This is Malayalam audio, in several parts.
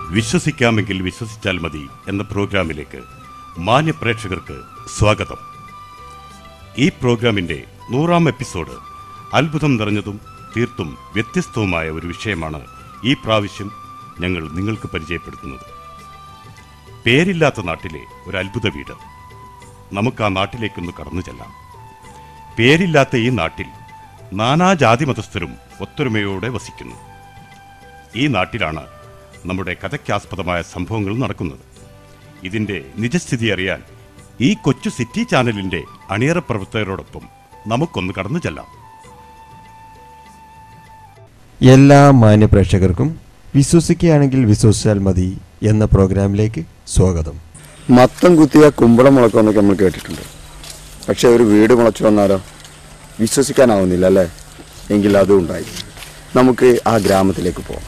വിശ്വസിക്കാമെങ്കിൽ വിശ്വസിച്ചാൽ മതി എന്ന പ്രോഗ്രാമിലേക്ക് മാന്യ പ്രേക്ഷകർക്ക് സ്വാഗതം ഈ പ്രോഗ്രാമിന്റെ നൂറാം എപ്പിസോഡ് അത്ഭുതം നിറഞ്ഞതും തീർത്തും വ്യത്യസ്തവുമായ ഒരു വിഷയമാണ് ഈ പ്രാവശ്യം ഞങ്ങൾ നിങ്ങൾക്ക് പരിചയപ്പെടുത്തുന്നത് പേരില്ലാത്ത നാട്ടിലെ ഒരു അത്ഭുത വീട് നമുക്ക് ആ നാട്ടിലേക്കൊന്ന് കടന്നു ചെല്ലാം പേരില്ലാത്ത ഈ നാട്ടിൽ നാനാജാതി മതസ്ഥരും ഒത്തൊരുമയോടെ വസിക്കുന്നു ഈ നാട്ടിലാണ് നമ്മുടെ കഥയ്ക്കാസ്പദമായ സംഭവങ്ങൾ നടക്കുന്നത് ഇതിന്റെ നിജസ്ഥിതി അറിയാൻ ഈ കൊച്ചു സിറ്റി ചാനലിന്റെ അണിയറ പ്രവർത്തകരോടൊപ്പം നമുക്കൊന്ന് കടന്നു ചെല്ലാം എല്ലാ മാന്യ പ്രേക്ഷകർക്കും വിശ്വസിക്കുകയാണെങ്കിൽ വിശ്വസിച്ചാൽ മതി എന്ന പ്രോഗ്രാമിലേക്ക് സ്വാഗതം മത്തം കുത്തിയ കുമ്പളം മുളക്കുമെന്നൊക്കെ നമ്മൾ കേട്ടിട്ടുണ്ട് പക്ഷെ ഒരു വീട് മുളച്ചു വന്നാലോ വിശ്വസിക്കാനാവുന്നില്ല അല്ലേ എങ്കിൽ അതും ഉണ്ടായി നമുക്ക് ആ ഗ്രാമത്തിലേക്ക് പോകാം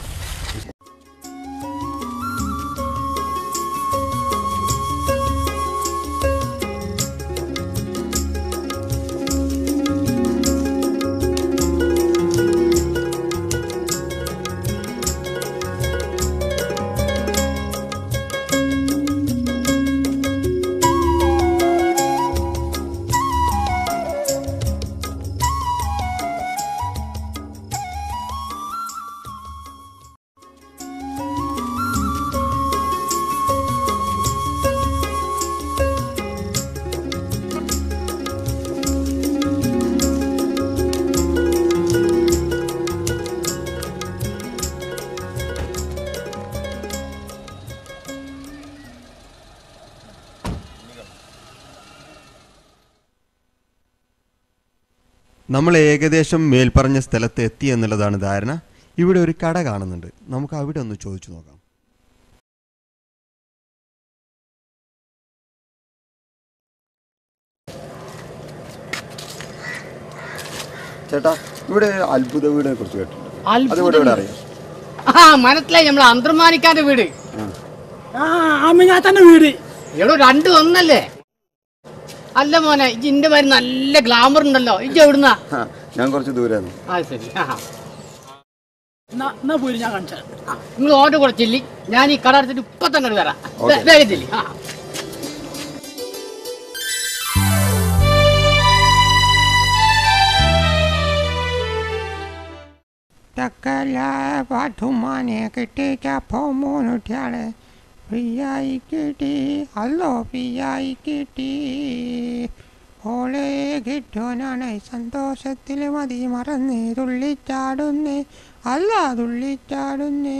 നമ്മൾ ഏകദേശം മേൽപ്പറഞ്ഞ സ്ഥലത്ത് എത്തി എന്നുള്ളതാണ് ധാരണ ഇവിടെ ഒരു കട കാണുന്നുണ്ട് നമുക്ക് അവിടെ ഒന്ന് ചോദിച്ചു നോക്കാം ചേട്ടാ ഇവിടെ അത്ഭുത വീടിനെ കുറിച്ച് കേട്ടിട്ടുണ്ട് അത്ഭുത അത് ഇവിടെ ഇവിടെ വീട്? അറിയാം ആ മനസ്സിലായി നമ്മൾ അന്തർമാനിക്കാന്റെ വീട് ആ അമ്മിങ്ങാത്തന്റെ വീട് എടോ രണ്ട് ഒന്നല്ലേ അല്ല മോനെ ഇജ്ജ് ഇന്റെ പേര് നല്ല ഗ്ലാമർ ഉണ്ടല്ലോ ഇജ്ജ് എവിടുന്നാ ആ, ഞാൻ കുറച്ച് ദൂരെയാണ് ആ ശരി ആ എന്നാ എന്നാ പോയി ഞാൻ കാണിച്ചു നിങ്ങൾ ഓർഡർ കുറച്ചില്ലി ഞാൻ ഈ കട എടുത്തിട്ട് ഇപ്പൊ തന്നെ ഇങ്ങട് വരാം ഓക്കേ. വേ- വേഗം ചെല്ലി ആ തക്കലായ പാട്ടുമാനെ കിട്ടിക്ക പോമോനുട്ടിയാളെ ഫ്രീയായി കിട്ടി അല്ലോ ഫ്രീയായി കിട്ടി ഓളെ കിട്ടുവാനാണ് സന്തോഷത്തിൽ മതി മറന്ന് തുള്ളിച്ചാടുന്നേ അല്ല തുള്ളിച്ചാടുന്നേ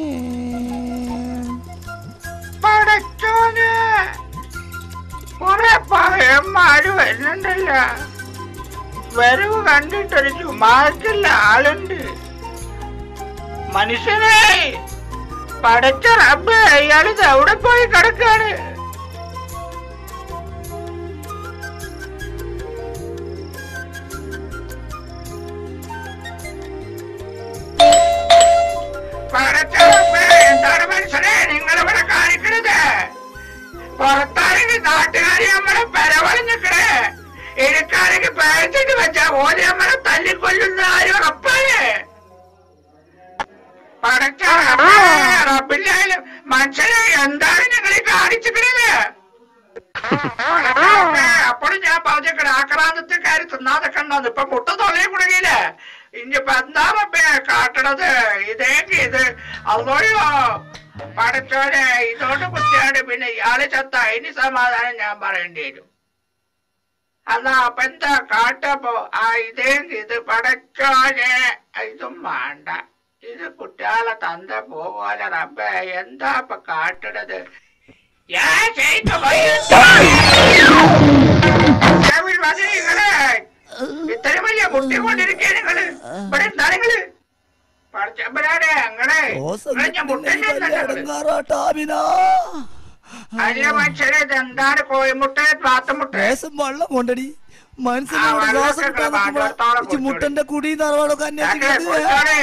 പടച്ചോന് കുറെ പഴയന്മാര് വരുന്നുണ്ടല്ലോ വരവ് കണ്ടിട്ടൊരു ചുമാക്കുള്ള ആളുണ്ട് മനുഷ്യനെ പടച്ച റബ്ബ് അയാൾ എവിടെ പോയി കിടക്കാണ് പടച്ച റബ്ബേ, എന്താണ് മനുഷ്യനെ നിങ്ങൾ ഇവിടെ കാണിക്കണത് പുറത്താണെങ്കിൽ നാട്ടുകാരി നമ്മളെ പരവളിഞ്ഞിക്കണേ എനിക്കാണെങ്കിൽ പേഴ്ചിട്ട് വെച്ച ഓര് നമ്മളെ തല്ലിക്കൊല്ലുന്ന ആരും ഉറപ്പാണ് പടച്ച റബ്ബേ, റബ്ബില്ലായാലും മനുഷ്യനെ എന്താണ് നിങ്ങൾ ഈ കാണിച്ചിക്കണത് അപ്പോഴും ഞാൻ പറഞ്ഞേക്കണ ആക്രാന്തത്തെക്കാര് തിന്നാതെ കണ്ടത് ഇപ്പൊ മുട്ട തൊള്ളയെ കുടുങ്ങിയില്ലേ ഇനിയിപ്പൊ എന്താ റബ്ബേ കാട്ടണത് ഇതേക്ക് ഇത് അതോയോ പടച്ചോനെ ഇതോട്ട് കുത്തിയാണ് പിന്നെ ഇയാള് ചത്ത ഇനി സമാധാനം ഞാൻ പറയേണ്ടി വരും അല്ല അപ്പൊ എന്താ കാട്ടപ്പോ ആ ഇതേക്ക് ഇത് പടച്ചോനെ ഇതും വേണ്ട ഇത് കുട്ടികളെ തന്ത പോപോലെ റബ്ബേ എന്താ ഇപ്പൊ കാട്ടണത് ഞാൻ ചെയ്ത രാവിലെ വന്ന് നിങ്ങള് ഇത്രയും വലിയ മുട്ടി കൊണ്ടിരിക്കുക നിങ്ങള് ഇവിടെ എന്താ നിങ്ങള് പടച്ചമ്പരാനെ നിങ്ങളെ നിങ്ങളെ ഞാൻ മുട്ടന്നെ അല്ല മനുഷ്യരെ ഇതെന്താണ് കോഴിമുട്ട പാത്തമുട്ട ദേശം വെള്ളം കൊണ്ടടി മനസ്സിനോട് ആ, വെള്ളം ശ്വാസം ഒക്കെ കിട്ടാൻ നോക്കുമ്പോ പാചകത്തോളം ഇച്ചി മുട്ടന്റെ കുടി നിറവാളൊക്കെ ഞങ്ങളെ അന്വേഷിക്കുന്നത് കൊണ്ടോടെ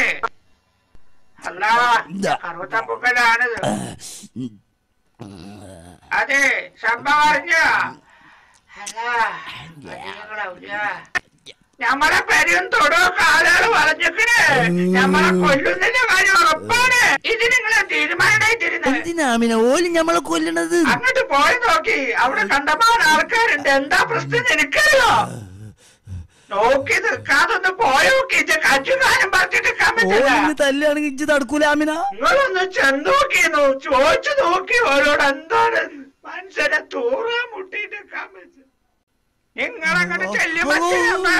അല്ല കറുത്തപ്പുക്കലാണിത് അതെ സംഭവം അറിഞ്ഞ അല്ല നിങ്ങളെ നമ്മളെ പെരും തൊടുവൊക്കെ ആളുകൾ വളഞ്ഞിക്കണ് നമ്മളെ കൊല്ലുന്നതിന്റെ കാര്യം ഉറപ്പാണ് ഇത് നിങ്ങളെ തീരുമാനമായിട്ടിരുന്നത് എന്തിനാമിന ഓല് ഞമ്മളെ കൊല്ലണത് അങ്ങോട്ട് പോയി നോക്കി അവിടെ കണ്ടമാൻ ആൾക്കാരുണ്ട് എന്താ പ്രശ്നം എനിക്കറിയോ നോക്കി നിൽക്കാതൊന്ന് പോയി നോക്കി ഇത് കച്ചുകാലം പറഞ്ഞിട്ട് നിൽക്കാൻ പറ്റില്ല ഓലിന് തല്ലുകയാണെങ്കിൽ ഇജ്ജ് തടുക്കൂല ആമിന നിങ്ങളൊന്ന് ചെന്ന് നോക്കിയെന്നു ചോദിച്ചു നോക്കി ഓരോട് എന്താണ് മനുഷ്യനെ തൂറാൻ മുട്ടിയിട്ട് നിൽക്കാൻ പറ്റും നിങ്ങളങ്ങോട്ട് ചെല്ലി പറ്റില്ല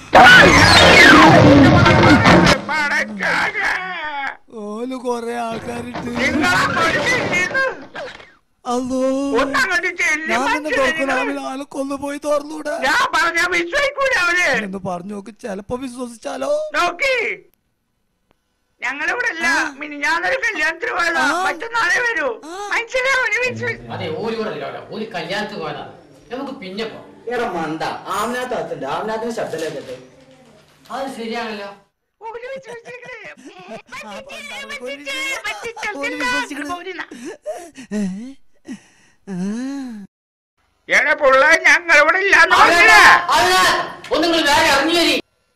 ഓല് കൊറേ ആൾക്കാരിട്ട് നിങ്ങളങ്ങോട്ട് ചെല്ലിന്ന് അല്ലോ ഒന്നങ്ങോട്ട് ചെല്ലി ഞാൻ തന്നെ മനുഷ്യനെ തുറക്കണം നിങ്ങള് ആമിന ആളെ കൊന്നു പോയി തുറന്നൂടെ ഞാൻ പറഞ്ഞ വിശ്വസിക്കൂല അവര് എന്ന് പറഞ്ഞു നോക്ക് ചെലപ്പോ വിശ്വസിച്ചാലോ നോക്കി ഞങ്ങളിവിടെ അല്ല മിനിഞ്ഞാന്നൊരു കല്യാണത്തിന് പോയതാ മറ്റന്നാളെ വരൂ മനസ്സിലാവൂല വിശ്വസിച്ചു അതെ ഓര് കൂടെ അല്ല കേട്ടോ. ഓര് കല്യാണത്തിന് പോയതാ നമുക്ക് പിന്നെ പോവാം എടാ മണ്ട ആമിനാത്ത് അകത്തുണ്ട് ആമിനാത്തിന് ശബ്ദം കേട്ടെ അത് ശരിയാണല്ലോ ഓര് വിശ്വസിക്കണേ. ഓല് വിശ്വസിക്കണത്. എടാ പുള്ള ഞങ്ങളിവിടെ ഇല്ലാന്ന് പറഞ്ഞില്ലേ ഒന്ന് നിങ്ങൾ വേറെ ഇറങ്ങി വരി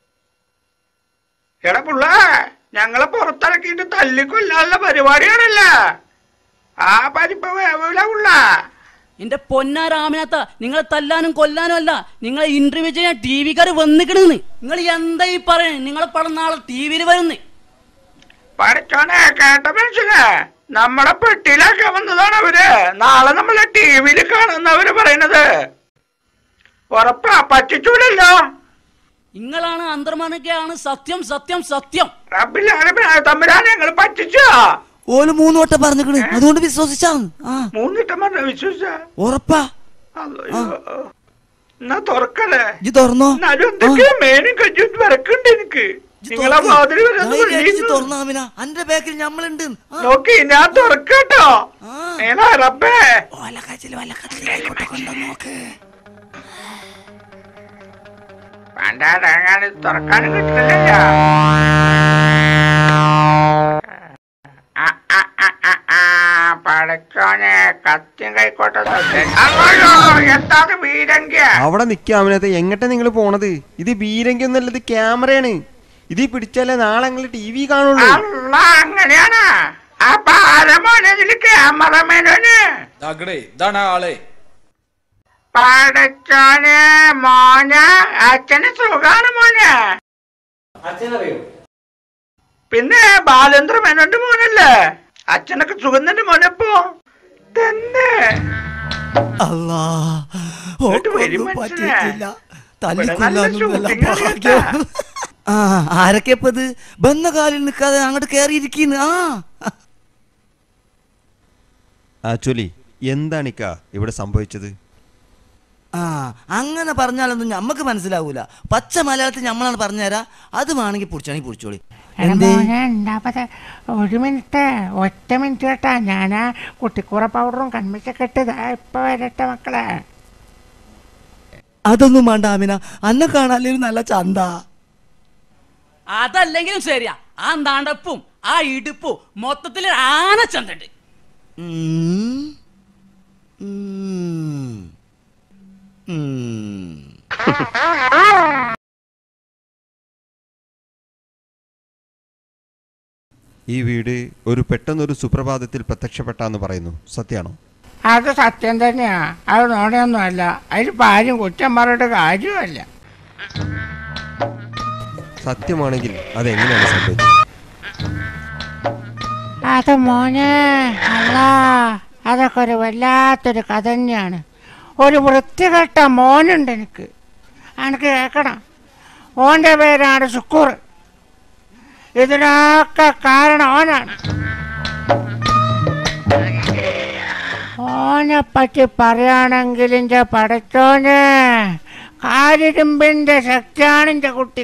എടാ പുള്ള ഞങ്ങളെ പുറത്തിറക്കിയിട്ട് തല്ലിക്കൊല്ലാനുള്ള പരിപാടിയാണല്ല ആ പരിപ്പ് വേവൂല പുള്ള എന്റെ പൊന്നാരാമനത്ത നിങ്ങളെ തല്ലാനും കൊല്ലാനും അല്ല നിങ്ങളെ ഇന്റർവ്യൂ ചെയ്യാൻ ടി വിക്കാർ വന്നിക്കണെന്ന് നിങ്ങൾ എന്താ ഈ പറയണേ നിങ്ങളെ പടം നാളെ ടി വിയിൽ വരുന്നേ പഠിച്ചോനെ കേട്ട മനുഷ്യനെ നമ്മളെ പെട്ടിയിലൊക്കെ വന്നതാണ് അവര് നാളെ നമ്മളെ ടി വിയിൽ കാണുന്നവര് പറയണത് ഉറപ്പാ പറ്റിച്ചൂലല്ലോ നിങ്ങളാണ് അന്തർമാനൊക്കെയാണ് സത്യം സത്യം സത്യം റബ്ബിലാണ് തമ്പുരാൻ ഞങ്ങൾ പറ്റിച്ചോ ഓല് മൂന്ന് വട്ടം പറഞ്ഞിക്കണ് അതുകൊണ്ട് വിശ്വസിച്ചാണ് ആ മൂന്നിട്ടം പറഞ്ഞ വിശ്വസിച്ച ഉറപ്പാ എന്നാ തുറക്കല്ലേ ഇജ്ജ് തുറന്നോ എന്നാലും എന്തൊക്കെയാ മേനും കഞ്ചും വിറക്കുണ്ട് എനിക്ക് നിങ്ങളെ വാതിൽ തുറന്നാമിന അന്റെ ബാക്കിൽ ഞമ്മളുണ്ട് നോക്കി ഞാൻ തുറക്കട്ടോ ഏതാ റബ്ബേ വേണ്ടാൻ തുറക്കാനും കിട്ടുന്നില്ല പടച്ചോനെ കത്തിയും കൈക്കോട്ടെ അങ്ങോട്ടോ എത്താത് വീരങ്ക അവിടെ നിൽക്കുക അവനകത്ത് എങ്ങട്ടാ നിങ്ങൾ പോണത് ഇത് ബീരങ്കി ഒന്നല്ല ഇത് ക്യാമറയാണ് ഇത് പിടിച്ചാലേ നാളെ നിങ്ങൾ ടി വി കാണുള്ളൂ അല്ല അങ്ങനെയാണ് അപ്പൊ ആരമോനെ ഇതില് ക്യാമറമാനോന് ഇതാണ് ആളെ പടച്ചോനെ മോനെ അച്ഛന് സുഖാണ് മോനെ അച്ഛനറിയോ പിന്നെ ബാലേന്ദ്ര മേനോന്റെ മോനല്ലേ അച്ഛനൊക്കെ സുഖം തന്നെ മോനെപ്പോ തന്നെ അല്ലാ ഇങ്ങോട്ട് വരും ഓക്കൊന്നും മനുഷ്യനെ. പറ്റിയിട്ടില്ല ഇവിടെ നല്ല തല്ലിക്കൊല്ലാനൊന്നുമല്ല shooting ആണ് കേട്ടാ. ഭാഗ്യം ആ ആരൊക്കെ ഇപ്പൊ ഇത് ബന്ന കാലിൽ നിൽക്കാതെ അങ്ങോട്ട് കയറിയിരിക്കുന്നു ആ ആക്ച്വലി എന്താണിക്ക ഇവിടെ സംഭവിച്ചത് ആ അങ്ങനെ പറഞ്ഞാലൊന്നും ഞമ്മക്ക് മനസ്സിലാവൂല പച്ച മലയാളത്തിൽ ഞമ്മളാണ് പറഞ്ഞുതരാ അത് വേണമെങ്കിൽ പൊടിച്ചാണെങ്കിൽ പൊടിച്ചോളി എന്തേ ഉണ്ടാപ്പത്തെ ഒരു മിനിറ്റ് ഒറ്റ മിനിറ്റ് കേട്ടാ ഞാൻ ആ കുട്ടിക്കൂറ പൗഡറും കൺമിച്ചൊക്കെ ഇട്ടതാ ഇപ്പൊ വരട്ടെ മക്കളെ അതൊന്നും വേണ്ട ആമിന അന്നെ കാണാനും നല്ല ചന്ത അതല്ലെങ്കിലും ശരിയാ ആ നാണ്ടപ്പും ആ ഇടുപ്പും മൊത്തത്തിൽ ആന ചന്തണ്ട് ഈ വീട് ഒരു പെട്ടെന്നൊരു സുപ്രഭാതത്തിൽ പ്രത്യക്ഷപ്പെട്ടാന്ന് പറയുന്നു സത്യാണോ അത് സത്യം തന്നെയാ അത് നോടൊന്നുമല്ല അതിലിപ്പോൾ ആരും കുറ്റം പറഞ്ഞിട്ട് കാര്യമല്ല സത്യമാണെങ്കിൽ അതെങ്ങനെയാണ് സംഭവിച്ചത് അത് മോനെ അല്ല അതൊക്കെ ഒരു വല്ലാത്തൊരു കഥ തന്നെയാണ് ഒരു വൃത്തികെട്ട മോനുണ്ട് എനിക്ക് എനിക്ക് കേൾക്കണം ഓൻ്റെ പേരാണ് ശുക്കൂർ ഇതിനൊക്കെ കാരണം ഓനാണ് ഓനെ പറ്റി പറയുകയാണെങ്കിൽ എൻ്റെ പടച്ചോന് കാരിരുമ്പിൻ്റെ ശക്തിയാണ് എൻ്റെ കുട്ടി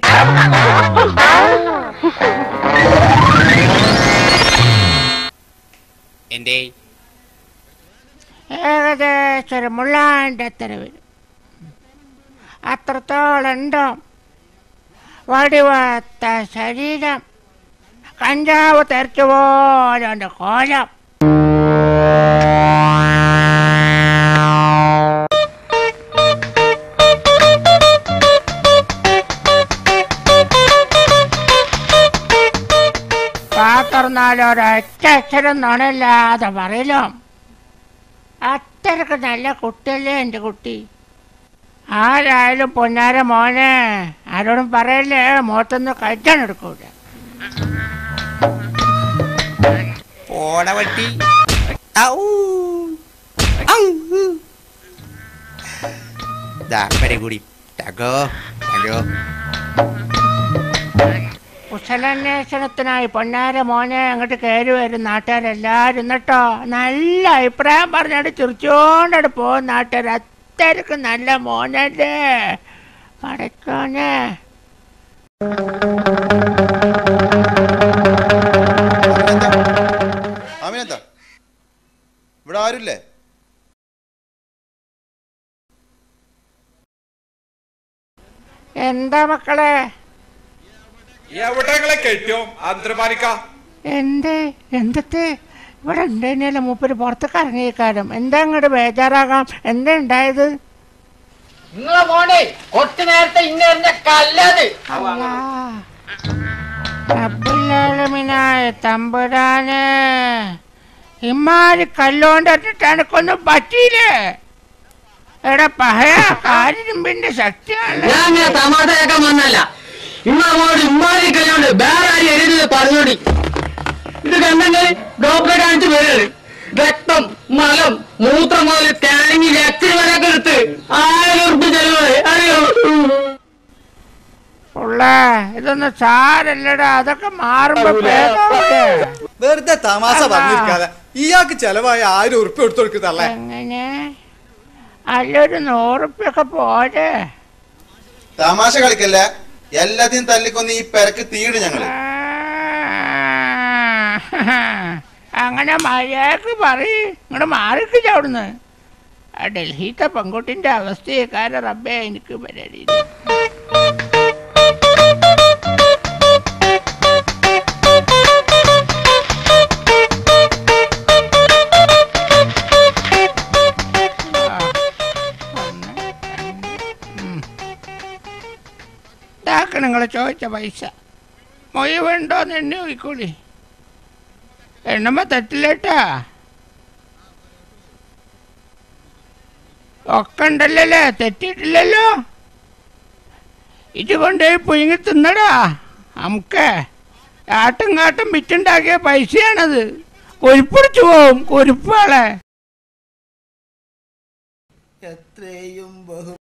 എന്തേ ഏകദേശം ഒരു മുള്ളാൻ്റെ അത്ര വരും അത്രത്തോളം ഉണ്ടോ വടിവാത്ത ശരീരം കഞ്ചാവ് തെരച്ചു പോലെ എൻ്റെ കോലം പാത്രം തന്നാലോ ഒരൊറ്റ അക്ഷരം നുണയില്ലാതെ പറയലോ അത്രക്ക് നല്ല കുട്ടിയല്ലേ എൻ്റെ കുട്ടി ആരായാലും പൊന്നാര മോനെ ആരോടും പറയല്ലേ മുഖത്തൊന്നും കഴിച്ചാൻ എടുക്കൂല ഓടവട്ടി കൂടി ടാഗോ ടാഗോ കുശലാന്വേഷണത്തിനായി പൊന്നാര മോനെ അങ്ങോട്ട് കയറി വരും നാട്ടുകാരെല്ലാരും എന്നിട്ടോ നല്ല അഭിപ്രായം പറഞ്ഞാണ്ട് ചിരിച്ചോണ്ടട് പോകും നാട്ടുകാർ അത്രക്ക് നല്ല മോനല്ലേ പടച്ചോനെ ആമിനെന്താ ഇവിടെ ആരുമില്ലേ എന്താ മക്കളെ എവിടെങ്ങളെ കെട്ടിയോ അന്തർമാനിക്ക എന്ത് എന്തത്തെ ഇവിടെ ഉണ്ടേനല്ല മൂപ്പര് പുറത്തേക്ക് ഇറങ്ങിയേക്കാരും എന്താ അങ്ങോട്ട് ബേജാറാകാം എന്താ ഉണ്ടായത് നിങ്ങളെ മോനെ കുറച്ചു നേരത്തെ ഇന്നെ കല്ലത് റബ്ബുല്ലാലമിനായ തമ്പുരാന് ഇമാരി കല്ലോണ്ടിട്ടാണ് കൊന്നും പറ്റിയില്ലേ എടാ പഹയ കാരിരുമ്പിന്റെ ശക്തിയാണ് ഞാൻ അങ്ങനെ തമാശ കേൾക്കാൻ വന്നല്ല ഇമ്മോട് ഇമ്മാരി കഴിയുണ്ട് വേറെ ആരും എഴുതി പറഞ്ഞോടി ഇത് കണ്ടെങ്കിൽ ഡോക്ടറെ കാണിച്ച് വരികയാണ് രക്തം മലം മൂത്രം മുതൽ സ്കാനിങ് എക്സ്റേ വരെ എടുത്ത് ആയിരം ഉറുപ്പ് ചെലവ് അറിയോ ഉള്ള ഇതൊന്നും സാരല്ലടാ അതൊക്കെ മാറുമ്പോ ഭേദമാവില്ലേ? വെറുതെ തമാശ പറഞ്ഞിരിക്കാതെ ഇയാൾക്ക് ചെലവായ ആയിരം ഉറുപ്പ് എടുത്തു കൊടുക്കുന്നല്ലേ എങ്ങനെ അല്ലൊരു നൂറുപ്യൊക്കെ പോരെ തമാശ കളിക്കല്ലേ എല്ലാത്തിനും തല്ലിക്കൊന്ന് ഈ പെരക്ക് തീട് ഞങ്ങള് അങ്ങനെ മര്യാദക്ക് പറയ് ഇങ്ങോട്ട് മാറിക്കില്ല അവിടുന്ന് ആ ഡൽഹിത്തെ പെൺകുട്ടിന്റെ അവസ്ഥയെക്കാരെ റബ്ബേ എനിക്ക് പരിപാടി ഇതാക്ക് നിങ്ങൾ ചോദിച്ച പൈസ മൊയ്വുണ്ടോന്ന് എന്നെ നോക്കിക്കോളി എണ്ണമ്മ തെറ്റില്ലേട്ടാ ഒക്കെ ഉണ്ടല്ലേ തെറ്റിയിട്ടില്ലല്ലോ ഇത് കൊണ്ടുപോയി പുഴുങ്ങി തിന്നടാ നമുക്ക് ആട്ടും കാട്ടും വിറ്റുണ്ടാക്കിയ പൈസയാണത് കൊരുപ്പിടിച്ചു പോവും കൊരുപ്പാളെ എത്രയും ബഹു